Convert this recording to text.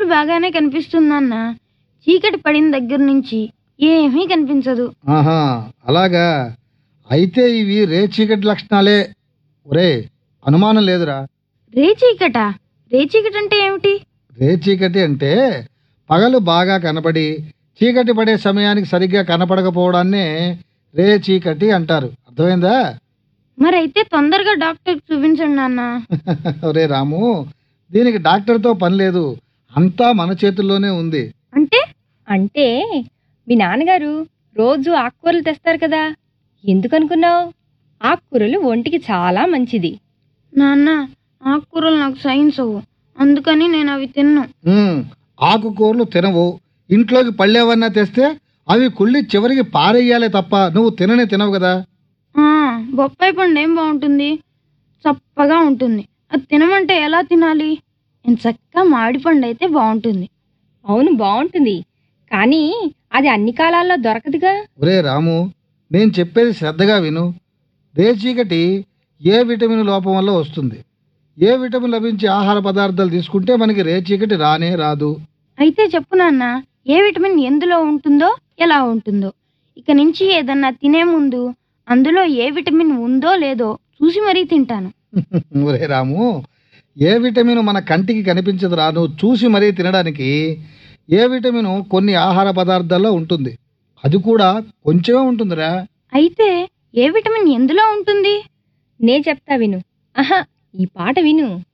బాగానే కనిపిస్తుందన్న చీకటి పడిన దగ్గర నుంచి ఏమీ కనిపించదు ఆహా అలాగా అయితే ఇవి రే చీకటి లక్షణాలే ఒరే అనుమానం లేదురా రే చీకట రే చీకటి అంటే ఏమిటి రే చీకటి అంటే పగలు బాగా కనపడి చీకటి పడే సమయానికి సరిగ్గా కనపడకపోవడాన్నే రే చీకటి అంటారు అర్థమైందా మరైతే తొందరగా డాక్టర్ చూపించండి నాన్న ఒరే రాము దీనికి డాక్టర్తో పని లేదు అంతా మన చేతుల్లోనే ఉంది అంటే అంటే మీ నాన్నగారు రోజు ఆకుకూరలు తెస్తారు కదా ఎందుకు అనుకున్నావు ఆకుకూరలు ఒంటికి చాలా మంచిది నాన్న ఆకుకూరలు నాకు సైన్స్ అవ్వు అందుకని నేను అవి తిన్ను ఉమ్, ఆకుకూరలు తినవు ఇంట్లోకి పళ్ళేవన్నా తెస్తే అవి కుళ్ళి చివరికి పారేయాలే తప్ప నువ్వు తిననే తినవు కదా ఆ, బొప్పాయి పండు ఏం బాగుంటుంది చప్పగా ఉంటుంది అది తినమంటే ఎలా తినాలి చక్కగా మామిడి పండు అయితే బాగుంటుంది అవును బాగుంటుంది కానీ అది అన్ని కాలాల్లో దొరకదుగా ఒరే రాము నేను చెప్పేది శ్రద్ధగా విను రే చీకటి ఏ విటమిన్ లోపం వల్ల వస్తుంది ఏ విటమిన్ లభించే ఆహార పదార్థాలు తీసుకుంటే మనకి రే చీకటి రానే రాదు అయితే చెప్పు నాన్న ఏ విటమిన్ ఎందులో ఉంటుందో ఎలా ఉంటుందో ఇక నుంచి ఏదన్నా తినే ముందు అందులో ఏ విటమిన్ ఉందో లేదో చూసి మరీ తింటాను ఒరే రాము ఏ విటమిన్ మన కంటికి కనిపించదు రా నువ్వు చూసి మరీ తినడానికి ఏ విటమిన్ కొన్ని ఆహార పదార్థాల్లో ఉంటుంది అది కూడా కొంచెమే ఉంటుందిరా అయితే ఏ విటమిన్ ఎందులో ఉంటుంది నే చెప్తా విను ఆహా ఈ పాట విను